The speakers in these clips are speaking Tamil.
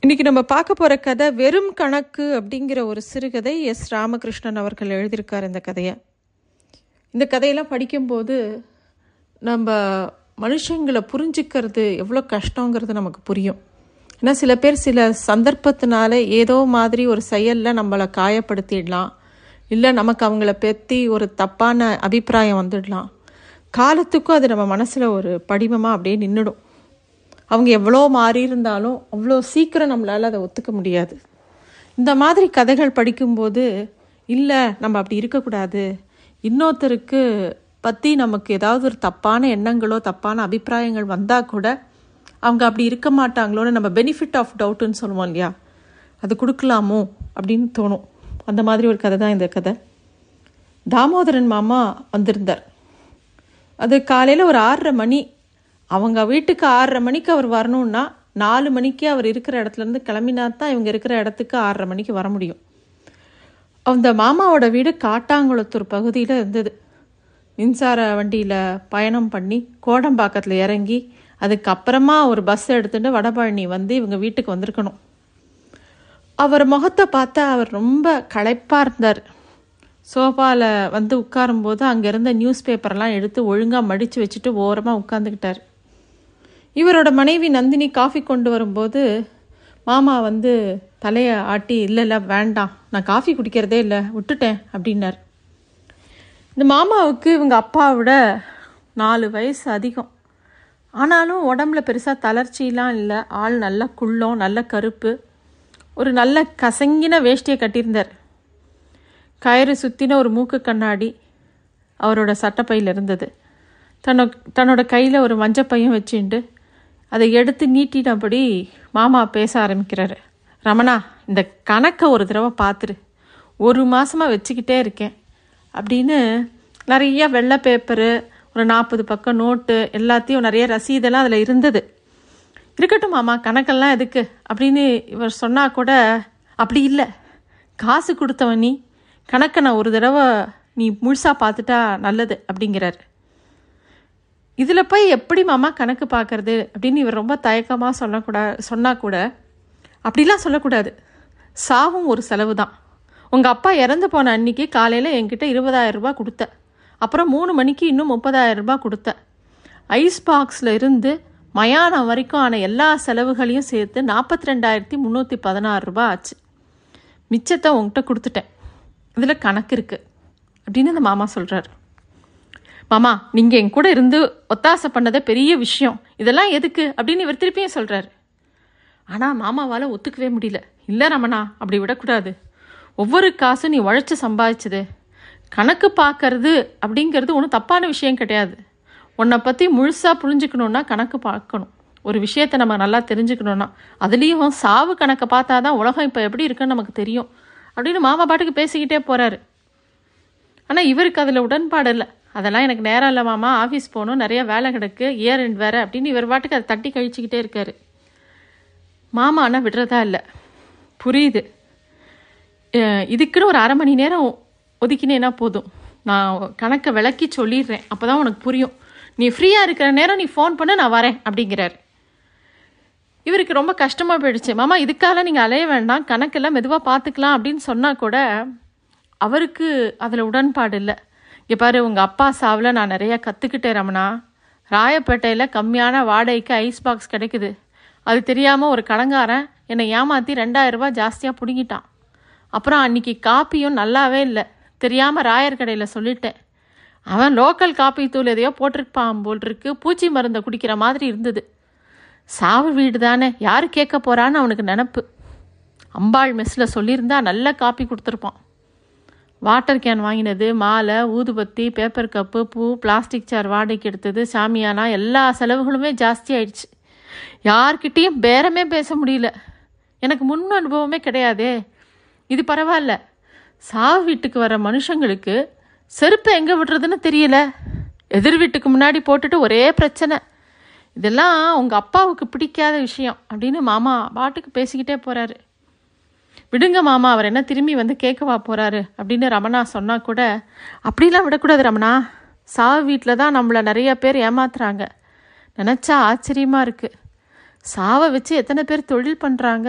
இன்னைக்கு நம்ம பார்க்க போகிற கதை வெறும் கணக்கு அப்படிங்கிற ஒரு சிறுகதை எஸ் ராமகிருஷ்ணன் அவர்கள் எழுதியிருக்கார் இந்த கதையை இந்த கதையெல்லாம் படிக்கும்போது நம்ம மனுஷங்களை புரிஞ்சுக்கிறது எவ்வளோ கஷ்டங்கிறது நமக்கு புரியும் ஏன்னா சில பேர் சில சந்தர்ப்பத்தினால ஏதோ மாதிரி ஒரு செயலில் நம்மளை காயப்படுத்திடலாம் இல்லை நமக்கு அவங்கள பற்றி ஒரு தப்பான அபிப்பிராயம் வந்துடலாம் காலத்துக்கும் அது நம்ம மனசில் ஒரு படிமமாக அப்படியே நின்றுடும் அவங்க எவ்வளோ மாறி இருந்தாலும் அவ்வளோ சீக்கிரம் நம்மளால் அதை ஒத்துக்க முடியாது இந்த மாதிரி கதைகள் படிக்கும்போது இல்லை நம்ம அப்படி இருக்கக்கூடாது இன்னொருத்தருக்கு பற்றி நமக்கு ஏதாவது ஒரு தப்பான எண்ணங்களோ தப்பான அபிப்பிராயங்கள் வந்தால் கூட அவங்க அப்படி இருக்க மாட்டாங்களோன்னு நம்ம பெனிஃபிட் ஆஃப் டவுட்டுன்னு சொல்லுவோம் இல்லையா அது கொடுக்கலாமோ அப்படின்னு தோணும் அந்த மாதிரி ஒரு கதை தான் இந்த கதை தாமோதரன் மாமா வந்திருந்தார் அது காலையில் ஒரு ஆறரை மணி அவங்க வீட்டுக்கு ஆறரை மணிக்கு அவர் வரணும்னா நாலு மணிக்கு அவர் இருக்கிற இடத்துலேருந்து கிளம்பினா தான் இவங்க இருக்கிற இடத்துக்கு ஆறரை மணிக்கு வர முடியும் அந்த மாமாவோட வீடு காட்டாங்குளத்தூர் பகுதியில் இருந்தது மின்சார வண்டியில் பயணம் பண்ணி கோடம்பாக்கத்தில் இறங்கி அதுக்கப்புறமா ஒரு பஸ் எடுத்துட்டு வடபழனி வந்து இவங்க வீட்டுக்கு வந்திருக்கணும் அவர் முகத்தை பார்த்தா அவர் ரொம்ப களைப்பாக இருந்தார் சோஃபாவில் வந்து உட்காரும்போது அங்கே இருந்த நியூஸ் பேப்பர்லாம் எடுத்து ஒழுங்காக மடித்து வச்சுட்டு ஓரமாக உட்காந்துக்கிட்டார் இவரோட மனைவி நந்தினி காஃபி கொண்டு வரும்போது மாமா வந்து தலையை ஆட்டி இல்லை இல்லை வேண்டாம் நான் காஃபி குடிக்கிறதே இல்லை விட்டுட்டேன் அப்படின்னார் இந்த மாமாவுக்கு இவங்க அப்பாவை விட நாலு வயசு அதிகம் ஆனாலும் உடம்புல பெருசாக தளர்ச்சியெலாம் இல்லை ஆள் நல்ல குள்ளம் நல்ல கருப்பு ஒரு நல்ல கசங்கின வேஷ்டியை கட்டியிருந்தார் கயிறு சுற்றின ஒரு மூக்கு கண்ணாடி அவரோட சட்டப்பையில் இருந்தது தன்னோ தன்னோட கையில் ஒரு மஞ்சப்பையும் வச்சுட்டு அதை எடுத்து நீட்டினபடி மாமா பேச ஆரம்பிக்கிறாரு ரமணா இந்த கணக்கை ஒரு தடவை பார்த்துரு ஒரு மாதமாக வச்சுக்கிட்டே இருக்கேன் அப்படின்னு நிறைய வெள்ளை பேப்பரு ஒரு நாற்பது பக்கம் நோட்டு எல்லாத்தையும் நிறைய ரசீதெல்லாம் அதில் இருந்தது இருக்கட்டும் மாமா கணக்கெல்லாம் எதுக்கு அப்படின்னு இவர் சொன்னால் கூட அப்படி இல்லை காசு கொடுத்தவன் நீ கணக்கை நான் ஒரு தடவை நீ முழுசாக பார்த்துட்டா நல்லது அப்படிங்கிறார் இதில் போய் எப்படி மாமா கணக்கு பார்க்கறது அப்படின்னு இவர் ரொம்ப தயக்கமாக சொல்லக்கூடா சொன்னால் கூட அப்படிலாம் சொல்லக்கூடாது சாவும் ஒரு செலவு தான் உங்கள் அப்பா இறந்து போன அன்னைக்கு காலையில் என்கிட்ட இருபதாயிரம் ரூபாய் கொடுத்த அப்புறம் மூணு மணிக்கு இன்னும் முப்பதாயிரம் ரூபாய் கொடுத்த ஐஸ் பாக்ஸில் இருந்து மயானம் வரைக்கும் ஆன எல்லா செலவுகளையும் சேர்த்து நாற்பத்தி ரெண்டாயிரத்தி முந்நூற்றி பதினாறு ரூபாய் ஆச்சு மிச்சத்தை உங்ககிட்ட கொடுத்துட்டேன் இதில் கணக்கு இருக்குது அப்படின்னு அந்த மாமா சொல்கிறார் மாமா நீங்கள் என் கூட இருந்து ஒத்தாசை பண்ணதே பெரிய விஷயம் இதெல்லாம் எதுக்கு அப்படின்னு இவர் திருப்பியும் சொல்கிறாரு ஆனால் மாமாவால் ஒத்துக்கவே முடியல இல்லை ரமணா அப்படி விடக்கூடாது ஒவ்வொரு காசும் நீ உழைச்சி சம்பாதிச்சது கணக்கு பார்க்கறது அப்படிங்கிறது ஒன்றும் தப்பான விஷயம் கிடையாது உன்னை பற்றி முழுசாக புரிஞ்சுக்கணுன்னா கணக்கு பார்க்கணும் ஒரு விஷயத்தை நம்ம நல்லா தெரிஞ்சுக்கணுன்னா அதுலேயும் சாவு கணக்கை பார்த்தா தான் உலகம் இப்போ எப்படி இருக்குன்னு நமக்கு தெரியும் அப்படின்னு மாமா பாட்டுக்கு பேசிக்கிட்டே போகிறாரு ஆனால் இவருக்கு அதில் உடன்பாடு இல்லை அதெல்லாம் எனக்கு நேரம் இல்லை மாமா ஆஃபீஸ் போகணும் நிறைய வேலை கிடக்கு இயர் எண்ட் வேறு அப்படின்னு இவர் பாட்டுக்கு அதை தட்டி கழிச்சிக்கிட்டே இருக்காரு மாமா ஆனால் விடுறதா இல்லை புரியுது அஹ் இதுக்குன்னு ஒரு அரை மணி நேரம் ஒதுக்கினேன்னா போதும் நான் கணக்கை விளக்கி சொல்லிடுறேன் அப்போ தான் உனக்கு புரியும் நீ ஃப்ரீயாக இருக்கிற நேரம் நீ ஃபோன் பண்ண நான் வரேன் அப்படிங்கிறாரு இவருக்கு ரொம்ப கஷ்டமாக போயிடுச்சு மாமா இதுக்காக நீங்கள் அலைய வேண்டாம் கணக்கெல்லாம் மெதுவாக பார்த்துக்கலாம் அப்படின்னு சொன்னால் கூட அவருக்கு அதில் உடன்பாடு இல்லை இங்கே பாரு உங்கள் அப்பா சாவில் நான் நிறையா கற்றுக்கிட்டேன் ரமணா ராயப்பேட்டையில் கம்மியான வாடகைக்கு ஐஸ் பாக்ஸ் கிடைக்குது அது தெரியாமல் ஒரு கடங்காரன் என்னை ஏமாற்றி ரெண்டாயிரம் ரூபாய் ஜாஸ்தியாக பிடுங்கிட்டான் அப்புறம் அன்னைக்கு காப்பியும் நல்லாவே இல்லை தெரியாமல் ராயர் கடையில் சொல்லிட்டேன் அவன் லோக்கல் காப்பி தூள் எதையோ போட்டிருப்பான் போல் இருக்கு பூச்சி மருந்தை குடிக்கிற மாதிரி இருந்தது சாவு வீடு தானே யார் கேட்க போறான்னு அவனுக்கு நினப்பு அம்பாள் மெஸ்ஸில் சொல்லியிருந்தா நல்ல காப்பி கொடுத்துருப்பான் வாட்டர் கேன் வாங்கினது மாலை ஊதுபத்தி பேப்பர் கப்பு பூ பிளாஸ்டிக் சேர் வாடகைக்கு எடுத்தது சாமியானா எல்லா செலவுகளுமே ஜாஸ்தி ஆயிடுச்சு யார்கிட்டேயும் பேரமே பேச முடியல எனக்கு முன் அனுபவமே கிடையாதே இது பரவாயில்ல சாவு வீட்டுக்கு வர மனுஷங்களுக்கு செருப்பை எங்கே விடுறதுன்னு தெரியல எதிர் வீட்டுக்கு முன்னாடி போட்டுட்டு ஒரே பிரச்சனை இதெல்லாம் உங்கள் அப்பாவுக்கு பிடிக்காத விஷயம் அப்படின்னு மாமா பாட்டுக்கு பேசிக்கிட்டே போகிறாரு விடுங்க மாமா அவர் என்ன திரும்பி வந்து கேட்கவா போகிறாரு அப்படின்னு ரமணா சொன்னால் கூட அப்படிலாம் விடக்கூடாது ரமணா சாவு வீட்டில் தான் நம்மளை நிறைய பேர் ஏமாத்துறாங்க நினச்சா ஆச்சரியமாக இருக்குது சாவை வச்சு எத்தனை பேர் தொழில் பண்ணுறாங்க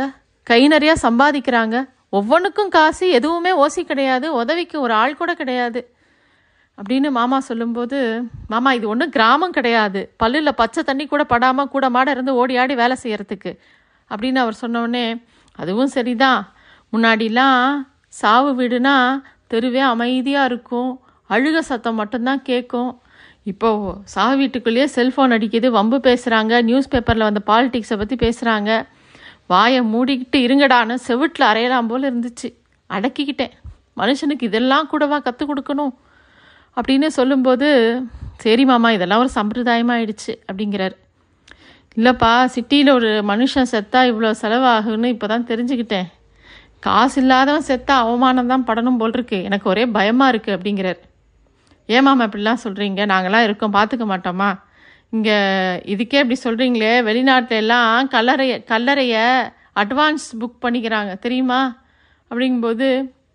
கை நிறையா சம்பாதிக்கிறாங்க ஒவ்வொன்றுக்கும் காசு எதுவுமே ஓசி கிடையாது உதவிக்கு ஒரு ஆள் கூட கிடையாது அப்படின்னு மாமா சொல்லும்போது மாமா இது ஒன்றும் கிராமம் கிடையாது பல்லில் பச்சை தண்ணி கூட படாமல் கூட மாட இருந்து ஓடி ஆடி வேலை செய்யறதுக்கு அப்படின்னு அவர் சொன்னோடனே அதுவும் சரிதான் முன்னாடிலாம் சாவு வீடுனா தெருவே அமைதியாக இருக்கும் அழுக சத்தம் மட்டும்தான் கேட்கும் இப்போ சாவு வீட்டுக்குள்ளேயே செல்ஃபோன் அடிக்குது வம்பு பேசுகிறாங்க நியூஸ் பேப்பரில் வந்து பாலிடிக்ஸை பற்றி பேசுகிறாங்க வாயை மூடிக்கிட்டு இருங்கடான்னு செவிட்டில் அறையலாம் போல் இருந்துச்சு அடக்கிக்கிட்டேன் மனுஷனுக்கு இதெல்லாம் கூடவா கற்றுக் கொடுக்கணும் அப்படின்னு சொல்லும்போது சரி மாமா இதெல்லாம் ஒரு சம்பிரதாயமாயிடுச்சு அப்படிங்கிறார் இல்லைப்பா சிட்டியில் ஒரு மனுஷன் செத்தா இவ்வளோ செலவாகுன்னு இப்போ தான் தெரிஞ்சுக்கிட்டேன் காசு இல்லாதவன் செத்தா அவமானம் தான் படணும் போல் இருக்கு எனக்கு ஒரே பயமாக இருக்குது அப்படிங்கிறார் ஏன் மாமா இப்படிலாம் சொல்கிறீங்க நாங்களாம் இருக்கோம் பார்த்துக்க மாட்டோமா இங்கே இதுக்கே இப்படி சொல்கிறீங்களே வெளிநாட்டுல எல்லாம் கல்லறைய கல்லறைய அட்வான்ஸ் புக் பண்ணிக்கிறாங்க தெரியுமா அப்படிங்கும்போது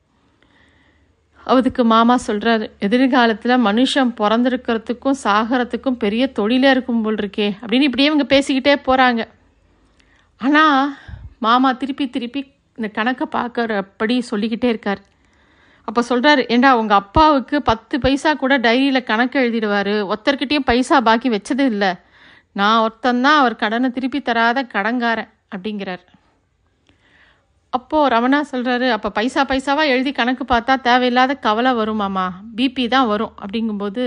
அதுக்கு மாமா சொல்கிறாரு எதிர்காலத்தில் மனுஷன் பிறந்திருக்கிறதுக்கும் சாகிறதுக்கும் பெரிய தொழிலே இருக்கும் போல் இருக்கே அப்படின்னு இப்படியே இவங்க பேசிக்கிட்டே போகிறாங்க ஆனால் மாமா திருப்பி திருப்பி இந்த கணக்கை பார்க்குறபடி சொல்லிக்கிட்டே இருக்கார் அப்போ சொல்கிறாரு ஏண்டா உங்கள் அப்பாவுக்கு பத்து பைசா கூட டைரியில் கணக்கு எழுதிடுவார் ஒருத்தர்கிட்டயும் பைசா பாக்கி வச்சது இல்லை நான் ஒருத்தந்தான் அவர் கடனை திருப்பி தராத கடங்காரன் அப்படிங்கிறார் அப்போது ரமணா சொல்கிறாரு அப்போ பைசா பைசாவாக எழுதி கணக்கு பார்த்தா தேவையில்லாத கவலை வரும் மாமா பிபி தான் வரும் அப்படிங்கும்போது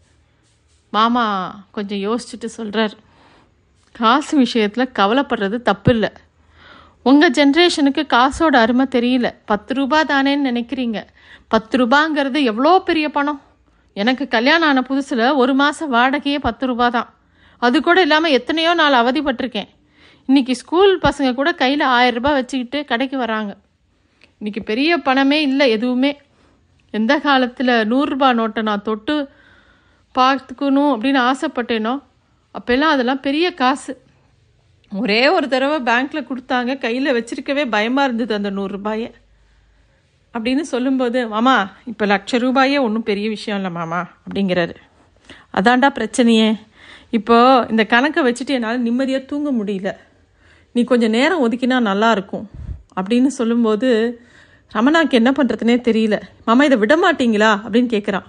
மாமா கொஞ்சம் யோசிச்சுட்டு சொல்கிறார் காசு விஷயத்தில் கவலைப்படுறது தப்பு இல்லை உங்கள் ஜென்ரேஷனுக்கு காசோட அருமை தெரியல பத்து ரூபா தானேன்னு நினைக்கிறீங்க பத்து ரூபாங்கிறது எவ்வளோ பெரிய பணம் எனக்கு கல்யாணம் ஆன புதுசில் ஒரு மாதம் வாடகையே பத்து ரூபா தான் அது கூட இல்லாமல் எத்தனையோ நாள் அவதிப்பட்டிருக்கேன் இன்னைக்கு ஸ்கூல் பசங்க கூட கையில் ஆயிரம் ரூபாய் வச்சுக்கிட்டு கடைக்கு வராங்க இன்னைக்கு பெரிய பணமே இல்லை எதுவுமே எந்த காலத்தில் நூறுரூபா நோட்டை நான் தொட்டு பார்த்துக்கணும் அப்படின்னு ஆசைப்பட்டேனோ அப்போல்லாம் அதெல்லாம் பெரிய காசு ஒரே ஒரு தடவை பேங்க்கில் கொடுத்தாங்க கையில் வச்சிருக்கவே பயமாக இருந்தது அந்த நூறுரூபாயை அப்படின்னு சொல்லும்போது மாமா இப்போ லட்ச ரூபாயே ஒன்றும் பெரிய விஷயம் இல்லை மாமா அப்படிங்கிறாரு அதான்டா பிரச்சனையே இப்போது இந்த கணக்கை வச்சுட்டு என்னால் நிம்மதியாக தூங்க முடியல நீ கொஞ்சம் நேரம் ஒதுக்கினா நல்லா இருக்கும் அப்படின்னு சொல்லும்போது ரமணாக்கு என்ன பண்ணுறதுனே தெரியல மாமா இதை விட மாட்டீங்களா அப்படின்னு கேட்குறான்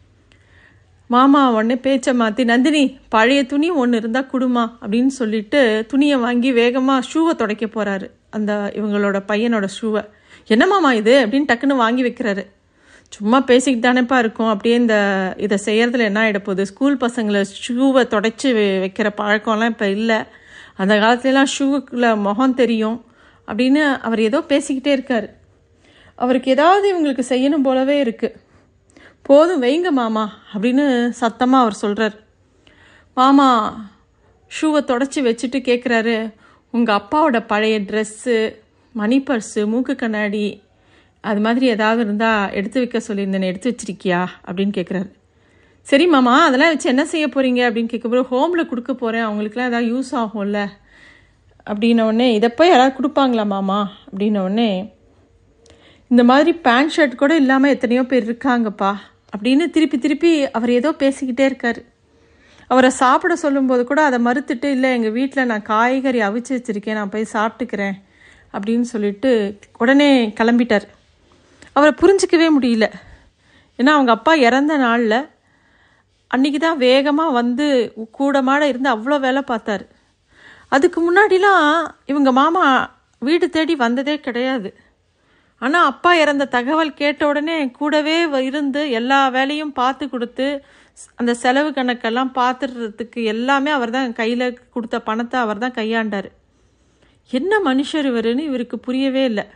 மாமா உடனே பேச்சை மாற்றி நந்தினி பழைய துணி ஒன்று இருந்தால் குடுமா அப்படின்னு சொல்லிட்டு துணியை வாங்கி வேகமாக ஷூவை துடைக்க போகிறாரு அந்த இவங்களோட பையனோட ஷூவை என்ன மாமா இது அப்படின்னு டக்குன்னு வாங்கி வைக்கிறாரு சும்மா பேசிக்கிட்டு தானேப்பா இருக்கும் அப்படியே இந்த இதை செய்யறதுல என்ன ஆகிட போகுது ஸ்கூல் பசங்களை ஷூவை தொடச்சி வைக்கிற பழக்கம்லாம் இப்போ இல்லை அந்த காலத்துலலாம் ஷூவுக்குள்ள முகம் தெரியும் அப்படின்னு அவர் ஏதோ பேசிக்கிட்டே இருக்கார் அவருக்கு ஏதாவது இவங்களுக்கு செய்யணும் போலவே இருக்குது போதும் வைங்க மாமா அப்படின்னு சத்தமாக அவர் சொல்கிறார் மாமா ஷூவை தொடச்சி வச்சுட்டு கேட்குறாரு உங்கள் அப்பாவோட பழைய ட்ரெஸ்ஸு மணி பர்ஸு மூக்கு கண்ணாடி அது மாதிரி ஏதாவது இருந்தால் எடுத்து வைக்க சொல்லியிருந்தேன் எடுத்து வச்சிருக்கியா அப்படின்னு கேட்குறாரு சரி மாமா அதெல்லாம் வச்சு என்ன செய்ய போகிறீங்க அப்படின்னு கேட்கும்போது ஹோமில் கொடுக்க போகிறேன் அவங்களுக்குலாம் ஏதாவது யூஸ் ஆகும்ல அப்படின்ன உடனே இதை போய் யாராவது கொடுப்பாங்களா மாமா அப்படின்ன உடனே இந்த மாதிரி பேண்ட் ஷர்ட் கூட இல்லாமல் எத்தனையோ பேர் இருக்காங்கப்பா அப்படின்னு திருப்பி திருப்பி அவர் ஏதோ பேசிக்கிட்டே இருக்கார் அவரை சாப்பிட சொல்லும்போது கூட அதை மறுத்துட்டு இல்லை எங்கள் வீட்டில் நான் காய்கறி அவிச்சு வச்சுருக்கேன் நான் போய் சாப்பிட்டுக்கிறேன் அப்படின்னு சொல்லிட்டு உடனே கிளம்பிட்டார் அவரை புரிஞ்சிக்கவே முடியல ஏன்னா அவங்க அப்பா இறந்த நாளில் அன்றைக்கி தான் வேகமாக வந்து கூடமாட இருந்து அவ்வளோ வேலை பார்த்தாரு அதுக்கு முன்னாடிலாம் இவங்க மாமா வீடு தேடி வந்ததே கிடையாது ஆனால் அப்பா இறந்த தகவல் கேட்ட உடனே கூடவே வ- இருந்து எல்லா வேலையும் பார்த்து கொடுத்து ஸ்- அந்த செலவு கணக்கெல்லாம் பார்த்துடுறதுக்கு எல்லாமே அவர் தான் கையில் கொடுத்த பணத்தை அவர் தான் கையாண்டார் என்ன மனுஷர் இவருன்னு இவருக்கு புரியவே இல்லை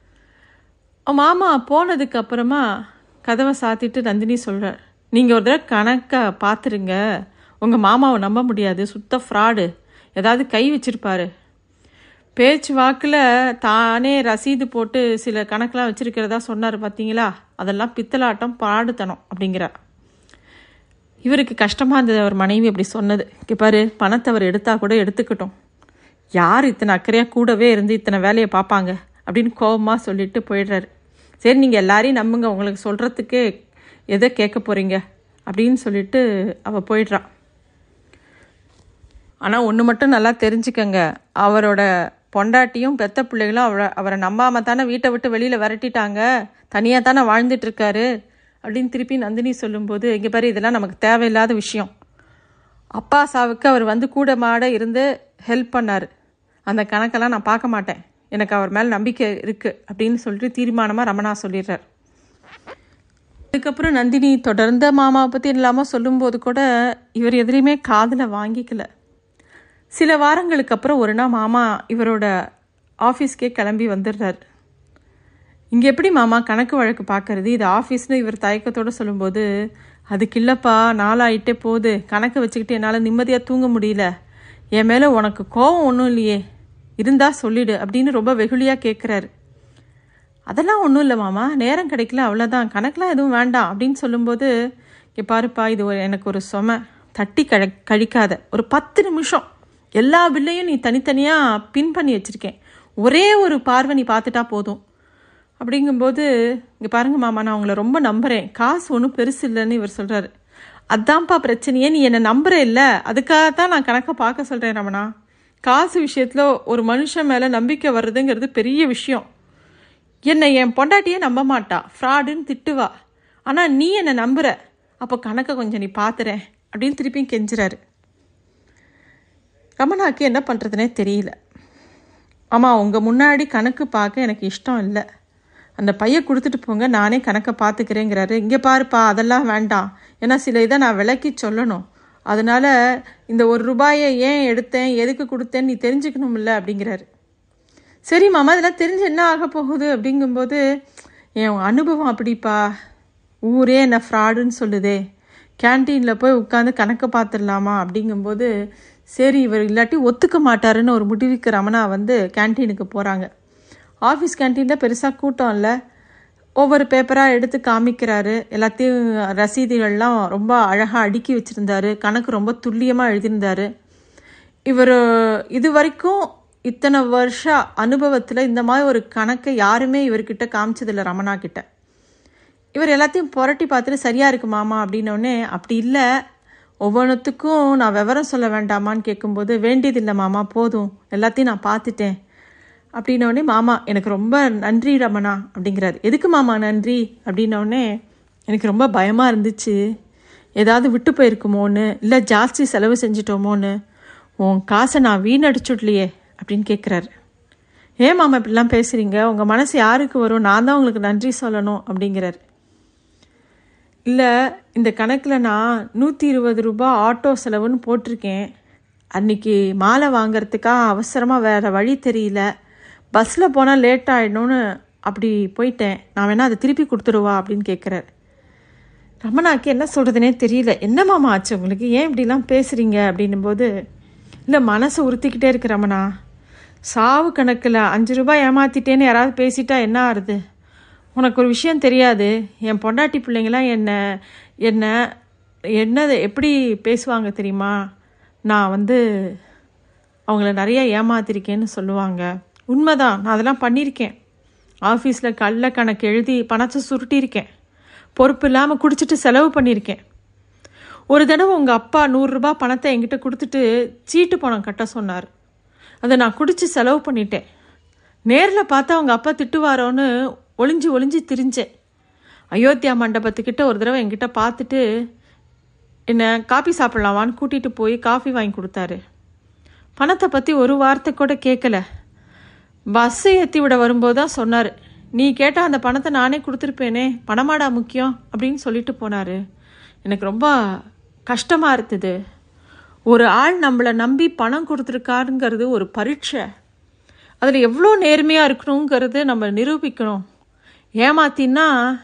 மாமா போனதுக்கு அப்புறமா கதவை சாத்திட்டு நந்தினி சொல்கிறார் நீங்கள் ஒரு தடவை கணக்கை பார்த்துருங்க உங்கள் மாமாவை நம்ப முடியாது சுத்த ஃப்ராடு ஏதாவது கை வச்சிருப்பாரு பேச்சு வாக்கில் தானே ரசீது போட்டு சில கணக்கெலாம் வச்சிருக்கிறதா சொன்னார் பார்த்தீங்களா அதெல்லாம் பித்தலாட்டம் பாடுத்தனம் அப்படிங்கிறார் இவருக்கு கஷ்டமாக இருந்தது அவர் மனைவி அப்படி சொன்னது இங்கே பாரு பணத்தை அவர் எடுத்தா கூட எடுத்துக்கட்டும் யார் இத்தனை அக்கறையாக கூடவே இருந்து இத்தனை வேலையை பார்ப்பாங்க அப்படின்னு கோபமாக சொல்லிட்டு போயிடுறாரு சரி நீங்கள் எல்லாரையும் நம்புங்க உங்களுக்கு சொல்கிறதுக்கே எதை கேட்க போகிறீங்க அப்படின்னு சொல்லிட்டு அவள் போயிடுறான் ஆனால் ஒன்று மட்டும் நல்லா தெரிஞ்சுக்கங்க அவரோட பொண்டாட்டியும் பெத்த பிள்ளைகளும் அவரை அவரை நம்பாம தானே வீட்டை விட்டு வெளியில் விரட்டிட்டாங்க தனியாக தானே வாழ்ந்துட்டு இருக்காரு அப்படின்னு திருப்பி நந்தினி சொல்லும்போது இங்கே பாரு இதெல்லாம் நமக்கு தேவையில்லாத விஷயம் அப்பா சாவுக்கு அவர் வந்து கூட மாட இருந்து ஹெல்ப் பண்ணார் அந்த கணக்கெல்லாம் நான் பார்க்க மாட்டேன் எனக்கு அவர் மேலே நம்பிக்கை இருக்குது அப்படின்னு சொல்லிட்டு தீர்மானமாக ரமணா சொல்லிடுறார் அதுக்கப்புறம் நந்தினி தொடர்ந்த மாமாவை பற்றி இல்லாமல் சொல்லும்போது கூட இவர் எதுலேயுமே காதில் வாங்கிக்கல சில வாரங்களுக்கு அப்புறம் ஒரு நாள் மாமா இவரோட ஆஃபீஸ்க்கே கிளம்பி வந்துடுறார் இங்கே எப்படி மாமா கணக்கு வழக்கு பார்க்கறது இது ஆஃபீஸ்னு இவர் தயக்கத்தோடு சொல்லும்போது அதுக்கு இல்லைப்பா நாளாயிட்டே போகுது கணக்கு வச்சுக்கிட்டு என்னால் நிம்மதியாக தூங்க முடியல என் மேலே உனக்கு கோவம் ஒன்றும் இல்லையே இருந்தா சொல்லிடு அப்படின்னு ரொம்ப வெகுளியாக கேட்குறாரு அதெல்லாம் ஒன்றும் இல்லை மாமா நேரம் கிடைக்கல அவ்வளோதான் கணக்கெலாம் எதுவும் வேண்டாம் அப்படின்னு சொல்லும்போது இங்கே பாருப்பா இது ஒரு எனக்கு ஒரு சும தட்டி கழ கழிக்காத ஒரு பத்து நிமிஷம் எல்லா பில்லையும் நீ தனித்தனியாக பின் பண்ணி வச்சுருக்கேன் ஒரே ஒரு பார்வை நீ பார்த்துட்டா போதும் அப்படிங்கும்போது இங்கே பாருங்க மாமா நான் உங்களை ரொம்ப நம்புகிறேன் காசு ஒன்றும் பெருசு இல்லைன்னு இவர் சொல்கிறாரு அதான்ப்பா பிரச்சனையே நீ என்னை நம்புற இல்லை அதுக்காக தான் நான் கணக்கை பார்க்க சொல்கிறேன் ரமணா காசு விஷயத்தில் ஒரு மனுஷன் மேலே நம்பிக்கை வர்றதுங்கிறது பெரிய விஷயம் என்னை என் பொண்டாட்டியே நம்ப மாட்டா ஃப்ராடுன்னு திட்டுவா ஆனால் நீ என்னை நம்புற அப்போ கணக்கை கொஞ்சம் நீ பார்த்துறேன் அப்படின்னு திருப்பியும் கெஞ்சுறாரு ரமணாக்கு என்ன பண்ணுறதுனே தெரியல ஆமாம் உங்கள் முன்னாடி கணக்கு பார்க்க எனக்கு இஷ்டம் இல்லை அந்த பையை கொடுத்துட்டு போங்க நானே கணக்கை பார்த்துக்கிறேங்கிறாரு இங்கே பாருப்பா அதெல்லாம் வேண்டாம் ஏன்னா சில இதை நான் விளக்கி சொல்லணும் அதனால இந்த ஒரு ரூபாயை ஏன் எடுத்தேன் எதுக்கு கொடுத்தேன்னு நீ தெரிஞ்சுக்கணும்ல அப்படிங்கிறாரு சரி மாமா இதெல்லாம் தெரிஞ்சு என்ன ஆக போகுது அப்படிங்கும்போது என் அனுபவம் அப்படிப்பா ஊரே என்ன ஃப்ராடுன்னு சொல்லுதே கேன்டீனில் போய் உட்காந்து கணக்கு பார்த்துடலாமா அப்படிங்கும்போது சரி இவர் இல்லாட்டி ஒத்துக்க மாட்டாருன்னு ஒரு முடிவுக்கு ரமணா வந்து கேன்டீனுக்கு போகிறாங்க ஆஃபீஸ் கேன்டீனில் பெருசாக கூட்டம் இல்லை ஒவ்வொரு பேப்பராக எடுத்து காமிக்கிறாரு எல்லாத்தையும் ரசீதுகள்லாம் ரொம்ப அழகாக அடுக்கி வச்சுருந்தாரு கணக்கு ரொம்ப துல்லியமாக எழுதியிருந்தாரு இவர் இது வரைக்கும் இத்தனை வருஷ அனுபவத்தில் இந்த மாதிரி ஒரு கணக்கை யாருமே இவர்கிட்ட காமிச்சதில்லை ரமணா கிட்ட இவர் எல்லாத்தையும் புரட்டி பார்த்துட்டு சரியாக இருக்கு மாமா அப்படின்னோடனே அப்படி இல்லை ஒவ்வொன்றுத்துக்கும் நான் விவரம் சொல்ல வேண்டாமான்னு கேட்கும்போது வேண்டியதில்லை மாமா போதும் எல்லாத்தையும் நான் பார்த்துட்டேன் அப்படின்னோடனே மாமா எனக்கு ரொம்ப நன்றி ரமணா அப்படிங்கிறாரு எதுக்கு மாமா நன்றி அப்படின்னோடனே எனக்கு ரொம்ப பயமாக இருந்துச்சு ஏதாவது விட்டு போயிருக்குமோன்னு இல்லை ஜாஸ்தி செலவு செஞ்சிட்டோமோன்னு உன் காசை நான் வீணடிச்சுடலையே அப்படின்னு கேட்குறாரு ஏன் மாமா இப்படிலாம் பேசுகிறீங்க உங்கள் மனசு யாருக்கு வரும் நான் தான் உங்களுக்கு நன்றி சொல்லணும் அப்படிங்கிறாரு இல்லை இந்த கணக்கில் நான் நூற்றி இருபது ரூபாய் ஆட்டோ செலவுன்னு போட்டிருக்கேன் அன்னைக்கு மாலை வாங்கிறதுக்காக அவசரமாக வேறு வழி தெரியல பஸ்ஸில் போனால் லேட் ஆகிடணும்னு அப்படி போயிட்டேன் நான் வேணால் அதை திருப்பி கொடுத்துருவா அப்படின்னு கேட்குறாரு ரமணாக்கு என்ன சொல்கிறதுனே தெரியல என்ன மாமா ஆச்சு உங்களுக்கு ஏன் இப்படிலாம் பேசுகிறீங்க அப்படின்னும் போது இல்லை மனசை உறுத்திக்கிட்டே இருக்கு ரமணா சாவு கணக்கில் அஞ்சு ரூபாய் ஏமாத்திட்டேன்னு யாராவது பேசிட்டா என்ன ஆறுது உனக்கு ஒரு விஷயம் தெரியாது என் பொண்டாட்டி பிள்ளைங்களாம் என்ன என்ன என்னது எப்படி பேசுவாங்க தெரியுமா நான் வந்து அவங்கள நிறைய ஏமாத்திருக்கேன்னு சொல்லுவாங்க உண்மைதான் நான் அதெல்லாம் பண்ணியிருக்கேன் ஆஃபீஸில் கள்ள கணக்கு எழுதி பணத்தை சுருட்டியிருக்கேன் பொறுப்பு இல்லாமல் குடிச்சிட்டு செலவு பண்ணியிருக்கேன் ஒரு தடவை உங்கள் அப்பா நூறுரூபா பணத்தை என்கிட்ட கொடுத்துட்டு சீட்டு பணம் கட்ட சொன்னார் அதை நான் குடித்து செலவு பண்ணிட்டேன் நேரில் பார்த்தா அவங்க அப்பா திட்டுவாரோன்னு ஒளிஞ்சு ஒளிஞ்சு திரிஞ்சேன் அயோத்தியா மண்டபத்துக்கிட்ட ஒரு தடவை என்கிட்ட பார்த்துட்டு என்ன காஃபி சாப்பிட்லாமான்னு கூட்டிகிட்டு போய் காஃபி வாங்கி கொடுத்தாரு பணத்தை பற்றி ஒரு வார்த்தை கூட கேட்கல பஸ்ஸை ஏற்றி விட வரும்போது தான் சொன்னார் நீ கேட்டால் அந்த பணத்தை நானே கொடுத்துருப்பேனே பணமாடா முக்கியம் அப்படின்னு சொல்லிட்டு போனார் எனக்கு ரொம்ப கஷ்டமாக இருந்தது ஒரு ஆள் நம்மளை நம்பி பணம் கொடுத்துருக்காருங்கிறது ஒரு பரீட்சை அதில் எவ்வளோ நேர்மையாக இருக்கணுங்கிறது நம்ம நிரூபிக்கணும் ஏமாத்தின்னா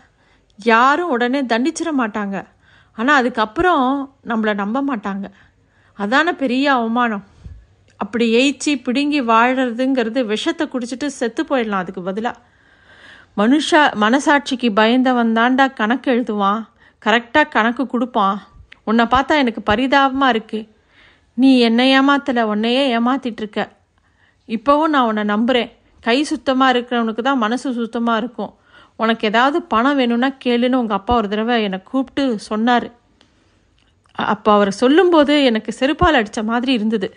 யாரும் உடனே தண்டிச்சிட மாட்டாங்க ஆனால் அதுக்கப்புறம் நம்மளை நம்ப மாட்டாங்க அதான பெரிய அவமானம் அப்படி ஏய்ச்சி பிடுங்கி வாழறதுங்கிறது விஷத்தை குடிச்சிட்டு செத்து போயிடலாம் அதுக்கு பதிலாக மனுஷா மனசாட்சிக்கு பயந்தவன் தாண்டா கணக்கு எழுதுவான் கரெக்டாக கணக்கு கொடுப்பான் உன்னை பார்த்தா எனக்கு பரிதாபமாக இருக்குது நீ என்னை ஏமாத்தலை உன்னையே ஏமாத்திட்டு இருக்க இப்போவும் நான் உன்னை நம்புகிறேன் கை சுத்தமாக இருக்கிறவனுக்கு தான் மனசு சுத்தமாக இருக்கும் உனக்கு ஏதாவது பணம் வேணும்னா கேளுன்னு உங்கள் அப்பா ஒரு தடவை என்னை கூப்பிட்டு சொன்னார் அப்போ அவர் சொல்லும்போது எனக்கு செருப்பால் அடித்த மாதிரி இருந்தது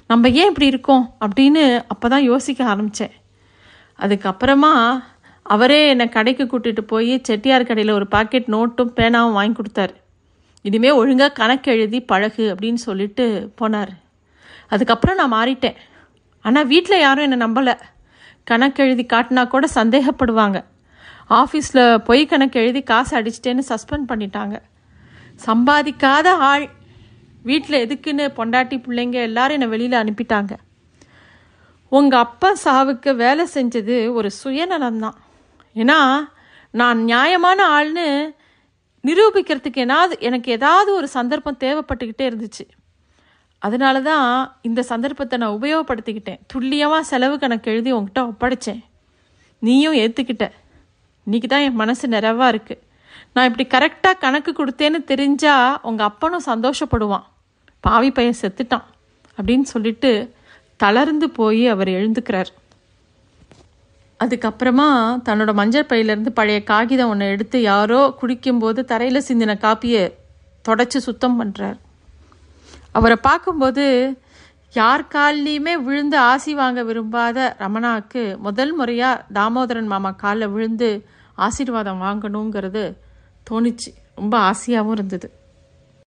நம்ம ஏன் இப்படி இருக்கோம் அப்படின்னு அப்போ தான் யோசிக்க ஆரம்பித்தேன் அதுக்கப்புறமா அவரே என்னை கடைக்கு கூட்டிகிட்டு போய் செட்டியார் கடையில் ஒரு பாக்கெட் நோட்டும் பேனாவும் வாங்கி கொடுத்தாரு இனிமே ஒழுங்காக கணக்கு எழுதி பழகு அப்படின்னு சொல்லிட்டு போனார் அதுக்கப்புறம் நான் மாறிட்டேன் ஆனால் வீட்டில் யாரும் என்னை நம்பலை கணக்கு எழுதி காட்டினா கூட சந்தேகப்படுவாங்க ஆஃபீஸில் பொய் கணக்கு எழுதி காசு அடிச்சிட்டேன்னு சஸ்பெண்ட் பண்ணிட்டாங்க சம்பாதிக்காத ஆள் வீட்டில் எதுக்குன்னு பொண்டாட்டி பிள்ளைங்க எல்லாரும் என்னை வெளியில் அனுப்பிட்டாங்க உங்கள் அப்பா சாவுக்கு வேலை செஞ்சது ஒரு சுயநலம்தான் ஏன்னா நான் நியாயமான ஆள்னு நிரூபிக்கிறதுக்கு ஏதாவது எனக்கு ஏதாவது ஒரு சந்தர்ப்பம் தேவைப்பட்டுக்கிட்டே இருந்துச்சு அதனால தான் இந்த சந்தர்ப்பத்தை நான் உபயோகப்படுத்திக்கிட்டேன் துல்லியமாக செலவு கணக்கு எழுதி உங்ககிட்ட ஒப்படைச்சேன் நீயும் ஏற்றுக்கிட்ட இன்னைக்கு தான் என் மனசு நிறைவாக இருக்குது நான் இப்படி கரெக்டாக கணக்கு கொடுத்தேன்னு தெரிஞ்சா உங்கள் அப்பனும் சந்தோஷப்படுவான் பாவி பையன் செத்துட்டான் அப்படின்னு சொல்லிட்டு தளர்ந்து போய் அவர் எழுந்துக்கிறார் அதுக்கப்புறமா தன்னோட மஞ்சள் பையிலேருந்து பழைய காகிதம் ஒன்று எடுத்து யாரோ குடிக்கும்போது தரையில் சிந்தின காப்பியை தொடச்சி சுத்தம் பண்ணுறார் அவரை பார்க்கும்போது யார் கால்லையுமே விழுந்து ஆசி வாங்க விரும்பாத ரமணாவுக்கு முதல் முறையாக தாமோதரன் மாமா காலில் விழுந்து ஆசீர்வாதம் வாங்கணுங்கிறது தோணுச்சு ரொம்ப ஆசையாகவும் இருந்தது